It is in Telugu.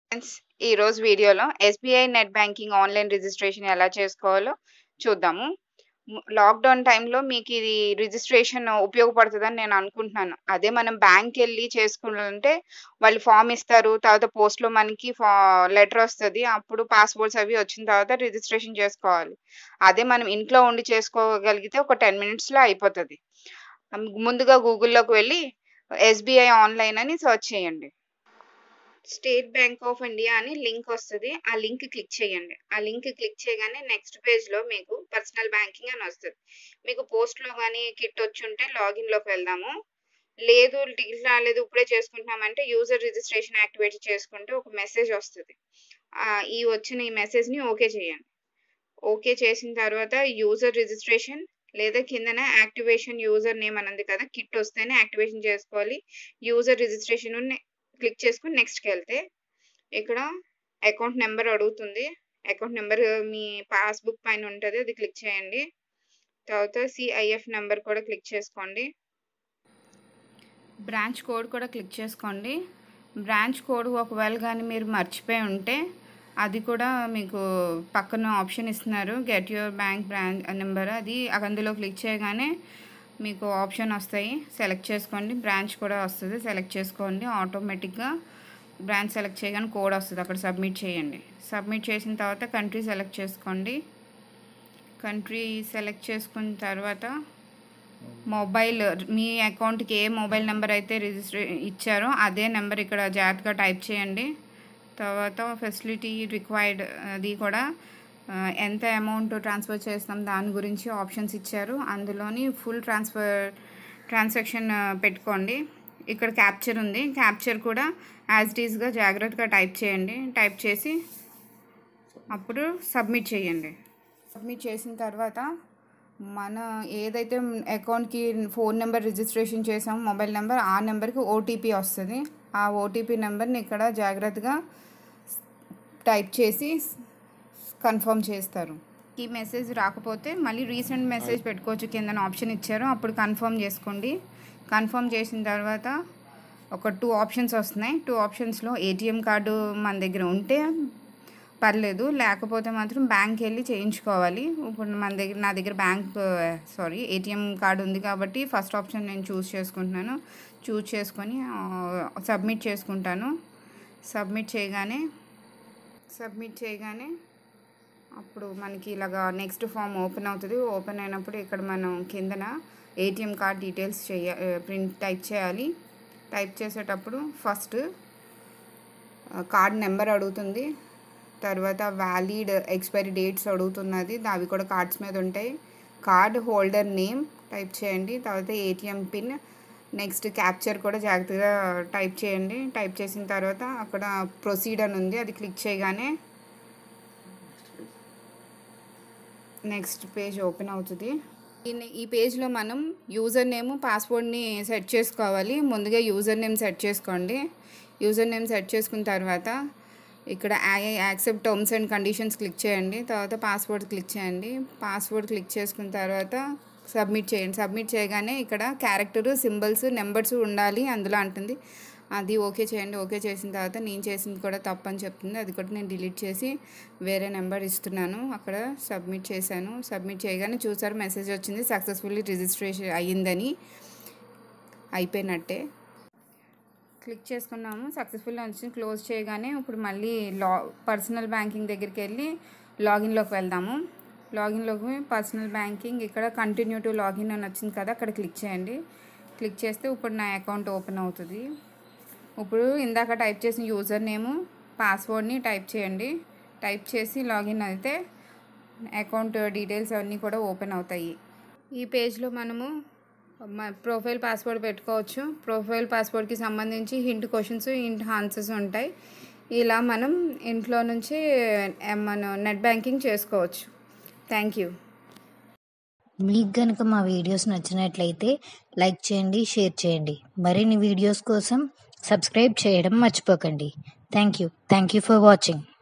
ఫ్రెండ్స్ ఈరోజు వీడియోలో SBI net banking online registration ఎలా చేసుకోవాలో చూద్దాము ము- లాక్డౌన్ టైంలో మీకు ఇది రిజిస్ట్రేషన్ ఉపయోగపడుతుందని నేను అనుకుంటున్నాను అదే మనం బ్యాంక్ వెళ్ళి చేసుకుంటే వాళ్ళు ఫామ్ ఇస్తారు తర్వాత పోస్ట్లో మనకి ఫా లెటర్ వస్తుంది అప్పుడు పాస్పోర్ట్స్ అవి వచ్చిన తర్వాత రిజిస్ట్రేషన్ చేసుకోవాలి అదే మనం ఇంట్లో ఉండి చేసుకోగలిగితే ఒక టెన్ మినిట్స్లో అయిపోతుంది ముందుగా గూగుల్లోకి వెళ్ళి ఎస్బీఐ ఆన్లైన్ అని సెర్చ్ చేయండి స్టేట్ బ్యాంక్ ఆఫ్ ఇండియా అని లింక్ వస్తుంది ఆ లింక్ క్లిక్ చేయండి ఆ లింక్ క్లిక్ చేయగానే నెక్స్ట్ పేజ్ లో మీకు పర్సనల్ బ్యాంకింగ్ అని వస్తుంది మీకు పోస్ట్ లో కానీ కిట్ వచ్చి ఉంటే లాగిన్ లోకి వెళ్దాము లేదు టికెట్ రాలేదు ఇప్పుడే చేసుకుంటున్నామంటే యూజర్ రిజిస్ట్రేషన్ యాక్టివేట్ చేసుకుంటే ఒక మెసేజ్ వస్తుంది ఆ, ఈ వచ్చిన ఈ మెసేజ్ ని ఓకే చేయండి ఓకే చేసిన తర్వాత యూజర్ రిజిస్ట్రేషన్ లేదా కిందన యాక్టివేషన్ యూజర్ నేమ్ అని ఉంది కదా కిట్ వస్తేనే యాక్టివేషన్ చేసుకోవాలి యూజర్ రిజిస్ట్రేషన్ క్లిక్ చేసుకుని నెక్స్ట్కి వెళ్తే ఇక్కడ అకౌంట్ నెంబర్ అడుగుతుంది అకౌంట్ నెంబర్ మీ పాస్బుక్ పైన ఉంటుంది అది క్లిక్ చేయండి తర్వాత సిఐఎఫ్ నెంబర్ కూడా క్లిక్ చేసుకోండి బ్రాంచ్ కోడ్ కూడా క్లిక్ చేసుకోండి బ్రాంచ్ కోడ్ ఒకవేళ కానీ మీరు మర్చిపోయి ఉంటే అది కూడా మీకు పక్కన ఆప్షన్ ఇస్తున్నారు get your bank branch number అది అందులో క్లిక్ చేయగానే మీకు ఆప్షన్ వస్తాయి సెలెక్ట్ చేసుకోండి బ్రాంచ్ కూడా వస్తుంది సెలెక్ట్ చేసుకోండి ఆటోమేటిక్గా బ్రాంచ్ సెలెక్ట్ చేయగానే కోడ్ వస్తుంది అక్కడ సబ్మిట్ చేయండి సబ్మిట్ చేసిన తర్వాత కంట్రీ సెలెక్ట్ చేసుకోండి కంట్రీ సెలెక్ట్ చేసుకున్న తర్వాత మొబైల్ మీ అకౌంట్కి ఏ మొబైల్ నెంబర్ అయితే రిజిస్టర్ ఇచ్చారో అదే నెంబర్ ఇక్కడ జాగ్రత్తగా టైప్ చేయండి తర్వాత ఫెసిలిటీ రిక్వైర్డ్ అది కూడా ఆ, ఎంత అమౌంట్ ట్రాన్స్ఫర్ చేస్తాం దాని గురించి ఆప్షన్స్ ఇచ్చారు అందులోని ఫుల్ ట్రాన్స్ఫర్ ట్రాన్సాక్షన్ పెట్టుకోండి ఇక్కడ క్యాప్చర్ ఉంది క్యాప్చర్ కూడా యాజ్ ఇట్ ఈస్గా జాగ్రత్తగా టైప్ చేయండి టైప్ చేసి అప్పుడు సబ్మిట్ చేయండి సబ్మిట్ చేసిన తర్వాత మన ఏదైతే అకౌంట్కి ఫోన్ నెంబర్ రిజిస్ట్రేషన్ చేసామో మొబైల్ నెంబర్ ఆ నెంబర్కి ఓటీపీ వస్తుంది ఆ ఓటీపీ నెంబర్ని ఇక్కడ జాగ్రత్తగా టైప్ చేసి కన్ఫర్మ్ చేస్తారు ఈ మెసేజ్ రాకపోతే మళ్ళీ రీసెంట్ మెసేజ్ పెట్టుకోవచ్చు కింద ఆప్షన్ ఇచ్చారు అప్పుడు కన్ఫర్మ్ చేసుకోండి కన్ఫర్మ్ చేసిన తర్వాత ఒక టూ ఆప్షన్స్ వస్తున్నాయి టూ ఆప్షన్స్లో ఏటీఎం కార్డు మన దగ్గర ఉంటే పర్లేదు లేకపోతే మాత్రం బ్యాంక్ వెళ్ళి చేయించుకోవాలి ఇప్పుడు మన దగ్గర నా దగ్గర బ్యాంక్ సారీ ఏటీఎం కార్డు ఉంది కాబట్టి ఫస్ట్ ఆప్షన్ నేను చూస్ చేసుకుంటున్నాను చూస్ చేసుకొని సబ్మిట్ చేసుకుంటాను సబ్మిట్ చేయగానే సబ్మిట్ చేయగానే అప్పుడు మనకి ఇలాగా నెక్స్ట్ ఫామ్ ఓపెన్ అవుతుంది ఓపెన్ అయినప్పుడు ఇక్కడ మనం కిందన ఏటీఎం కార్డ్ డీటెయిల్స్ చేయ ప్రింట్ టైప్ చేయాలి టైప్ చేసేటప్పుడు ఫస్ట్ కార్డ్ నెంబర్ అడుగుతుంది తర్వాత వ్యాలిడ్ ఎక్స్పైరీ డేట్స్ అడుగుతున్నది అవి కూడా కార్డ్స్ మీద ఉంటాయి కార్డ్ హోల్డర్ నేమ్ టైప్ చేయండి తర్వాత ఏటీఎం పిన్ నెక్స్ట్ క్యాప్చర్ కూడా జాగ్రత్తగా టైప్ చేయండి టైప్ చేసిన తర్వాత అక్కడ ప్రొసీడ్ అని ఉంది అది క్లిక్ చేయగానే నెక్స్ట్ పేజ్ ఓపెన్ అవుతుంది ఈ- ఈ పేజ్లో మనం యూజర్ నేమ్ పాస్వర్డ్ని సెట్ చేసుకోవాలి ముందుగా యూజర్ నేమ్ సెట్ చేసుకోండి యూజర్ నేమ్ సెట్ చేసుకున్న తర్వాత ఇక్కడ accept terms and conditions click చేయండి తర్వాత పాస్వర్డ్ క్లిక్ చేయండి పాస్వర్డ్ క్లిక్ చేసుకున్న తర్వాత సబ్మిట్ చేయండి సబ్మిట్ చేయగానే ఇక్కడ క్యారెక్టర్ సింబల్స్ నెంబర్స్ ఉండాలి అందులో అంటుంది అది ఓకే చేయండి ఓకే చేసిన తర్వాత నేను చేసింది కూడా తప్పని చెప్తుంది అది కూడా నేను డిలీట్ చేసి వేరే నెంబర్ ఇస్తున్నాను అక్కడ సబ్మిట్ చేశాను సబ్మిట్ చేయగానే చూసారు మెసేజ్ వచ్చింది సక్సెస్ఫుల్లీ రిజిస్ట్రేషన్ అయ్యిందని అయిపోయినట్టే క్లిక్ చేసుకున్నాము సక్సెస్ఫుల్ వచ్చింది క్లోజ్ చేయగానే ఇప్పుడు మళ్ళీ లా పర్సనల్ బ్యాంకింగ్ దగ్గరికి వెళ్ళి లాగిన్లోకి వెళ్దాము లాగిన్లోకి పర్సనల్ బ్యాంకింగ్ ఇక్కడ కంటిన్యూ టు లాగిన్ అని వచ్చింది కదా అక్కడ క్లిక్ చేయండి క్లిక్ చేస్తే ఇప్పుడు నా అకౌంట్ ఓపెన్ అవుతుంది ఇప్పుడు ఇందాక టైప్ చేసిన యూజర్ నేము పాస్వర్డ్ని టైప్ చేయండి టైప్ చేసి లాగిన్ అయితే అకౌంట్ డీటెయిల్స్ అన్నీ కూడా ఓపెన్ అవుతాయి ఈ పేజ్లో మనము మ- ప్రొఫైల్ పాస్వర్డ్ పెట్టుకోవచ్చు ప్రొఫైల్ పాస్వర్డ్కి సంబంధించి హింట్ క్వశ్చన్స్ హింట్ ఆన్సర్స్ ఉంటాయి ఇలా మనం ఇంట్లో నుంచి ఆ, మనం నెట్ బ్యాంకింగ్ చేసుకోవచ్చు థ్యాంక్ యూ మీకు గనుక మా వీడియోస్ నచ్చినట్లయితే లైక్ చేయండి షేర్ చేయండి మరిన్ని వీడియోస్ కోసం సబ్స్క్రైబ్ చేయడం మర్చిపోకండి thank you thank you for watching